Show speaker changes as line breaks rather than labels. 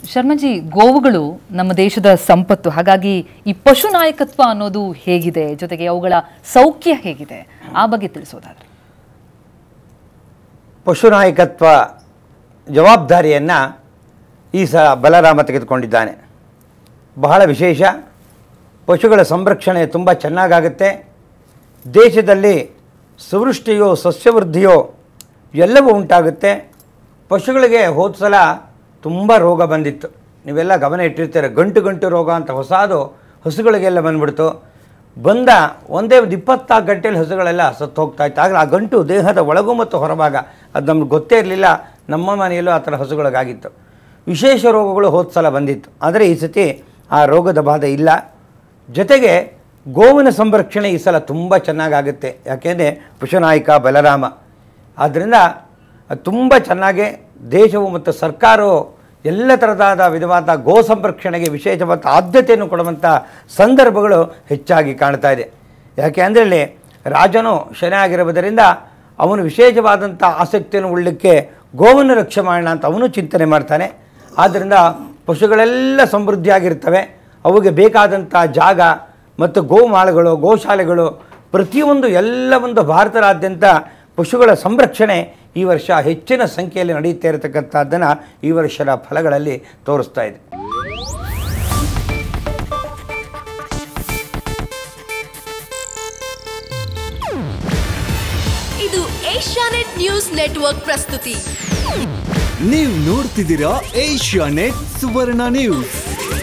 ಶರ್ಮಜಿ ಗೋವುಗಳು ನಮ್ಮ ದೇಶದ ಸಂಪತ್ತು ಹಾಗಾಗಿ ಈ ಪಶು ನಾಯಕತ್ವ ಅನ್ನೋದು ಹೇಗಿದೆ ಜೊತೆಗೆ ಅವುಗಳ ಸೌಖ್ಯ ಹೇಗಿದೆ ಆ ಬಗ್ಗೆ ತಿಳಿಸೋದಾದ್ರೆ
ಪಶುನಾಯಕತ್ವ ಜವಾಬ್ದಾರಿಯನ್ನು ಈ ಸಹ ಬಲರಾಮ ತೆಗೆದುಕೊಂಡಿದ್ದಾನೆ ಬಹಳ ವಿಶೇಷ ಪಶುಗಳ ಸಂರಕ್ಷಣೆ ತುಂಬ ಚೆನ್ನಾಗಾಗುತ್ತೆ ದೇಶದಲ್ಲಿ ಸುವೃಷ್ಟಿಯೋ ಸಸ್ಯವೃದ್ಧಿಯೋ ಎಲ್ಲವೂ ಉಂಟಾಗುತ್ತೆ ಪಶುಗಳಿಗೆ ಹೋದ ಸಲ ತುಂಬ ರೋಗ ಬಂದಿತ್ತು ನೀವೆಲ್ಲ ಗಮನ ಇಟ್ಟಿರ್ತೀರ ಗಂಟು ಗಂಟು ರೋಗ ಅಂತ ಹೊಸದು ಹಸುಗಳಿಗೆಲ್ಲ ಬಂದ್ಬಿಡ್ತು ಬಂದ ಒಂದೇ ಒಂದು ಇಪ್ಪತ್ತಾರು ಗಂಟೆಯಲ್ಲಿ ಹಸುಗಳೆಲ್ಲ ಸತ್ತು ಹೋಗ್ತಾ ಇತ್ತು ಆದರೆ ಆ ಗಂಟು ದೇಹದ ಒಳಗು ಮತ್ತು ಹೊರಭಾಗ ಅದು ನಮ್ಗೆ ಗೊತ್ತೇ ಇರಲಿಲ್ಲ ನಮ್ಮ ಮನೆಯಲ್ಲೂ ಆ ಥರ ಹಸುಗಳಿಗಾಗಿತ್ತು ವಿಶೇಷ ರೋಗಗಳು ಹೋದ ಸಲ ಬಂದಿತ್ತು ಆದರೆ ಈ ಸತಿ ಆ ರೋಗದ ಬಾಧೆ ಇಲ್ಲ ಜೊತೆಗೆ ಗೋವಿನ ಸಂರಕ್ಷಣೆ ಈ ಸಲ ತುಂಬ ಚೆನ್ನಾಗಾಗುತ್ತೆ ಯಾಕೆಂದರೆ ಪಶುನಾಯಕ ಬಲರಾಮ ಆದ್ದರಿಂದ ಅದು ತುಂಬ ಚೆನ್ನಾಗಿ ದೇಶವು ಮತ್ತು ಸರ್ಕಾರವು ಎಲ್ಲ ಥರದಾದ ವಿಧವಾದ ಗೋ ಸಂರಕ್ಷಣೆಗೆ ವಿಶೇಷವಾದ ಆದ್ಯತೆಯನ್ನು ಕೊಡುವಂಥ ಸಂದರ್ಭಗಳು ಹೆಚ್ಚಾಗಿ ಕಾಣ್ತಾ ಇದೆ ಯಾಕೆ ಅಂದರೆ ಇಲ್ಲಿ ರಾಜನು ಶನಿ ಆಗಿರುವುದರಿಂದ ಅವನು ವಿಶೇಷವಾದಂಥ ಆಸಕ್ತಿಯನ್ನು ಉಳ್ಳಕ್ಕೆ ಗೋವನ್ನು ರಕ್ಷೆ ಮಾಡೋಣ ಅಂತ ಅವನು ಚಿಂತನೆ ಮಾಡ್ತಾನೆ ಆದ್ದರಿಂದ ಪಶುಗಳೆಲ್ಲ ಸಮೃದ್ಧಿಯಾಗಿರ್ತವೆ ಅವುಗೆ ಬೇಕಾದಂಥ ಜಾಗ ಮತ್ತು ಗೋಮಾಳಗಳು ಗೋಶಾಲೆಗಳು ಪ್ರತಿಯೊಂದು ಎಲ್ಲ ಒಂದು ಭಾರತದಾದ್ಯಂತ ಪಶುಗಳ ಸಂರಕ್ಷಣೆ ಈ ವರ್ಷ ಹೆಚ್ಚಿನ ಸಂಖ್ಯೆಯಲ್ಲಿ ನಡೆಯುತ್ತಾ ಇರತಕ್ಕಂಥದ್ದನ್ನು ಈ ವರ್ಷದ ಫಲಗಳಲ್ಲಿ ತೋರಿಸ್ತಾ ಇದೆ
ಇದು ಏಷ್ಯಾನೆಟ್ ನ್ಯೂಸ್ ನೆಟ್ವರ್ಕ್ ಪ್ರಸ್ತುತಿ
ನೀವು ನೋಡ್ತಿದ್ದೀರಾ ಏಷ್ಯಾ ನೆಟ್ ಸುವರ್ಣ ನ್ಯೂಸ್